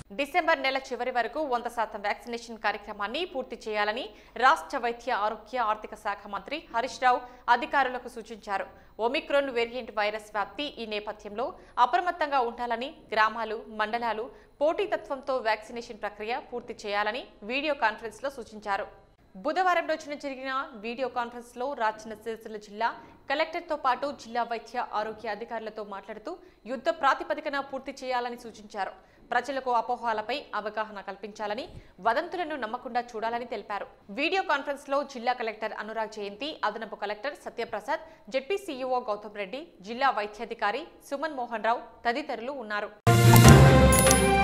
December నెల చివరి వరకు వంద శాతం వ్యాక్సినేషన్ కార్యక్రమాన్ని పూర్తి చేయాలని రాష్ట్ర వైద్య ఆరోగ్య ఆర్థిక శాఖ మంత్రి హరీష్ రావు అధికారులకు సూచించారు ఒమిక్రోన్ వేరియంట్ వైరస్ వ్యాప్తి ఈ నేపథ్యంలో అప్రమత్తంగా ఉండాలని గ్రామాలు మండలాలు పోటీతత్వంతో వ్యాక్సినేషన్ ప్రక్రియ పూర్తి చేయాలని వీడియో కాన్ఫరెన్స్ లో సూచించారు బుధవారం రోజున జరిగిన వీడియో కాన్ఫరెన్స్ లో రాచిన సిరిసిల్ల జిల్లా కలెక్టర్తో పాటు జిల్లా వైద్య ఆరోగ్య అధికారులతో మాట్లాడుతూ యుద్ధ ప్రాతిపదికన పూర్తి చేయాలని సూచించారు ప్రజలకు అపోహాలపై అవగాహన కల్పించాలని వదంతులను నమ్మకుండా చూడాలని తెలిపారు వీడియో కాన్ఫరెన్స్ లో జిల్లా కలెక్టర్ అనురాగ్ జయంతి అదనపు collector Satyaprasad ZP CEO Gautam Reddy జిల్లా వైద్యాధికారి సుమన్ మోహన్ రావు తదితరులు ఉన్నారు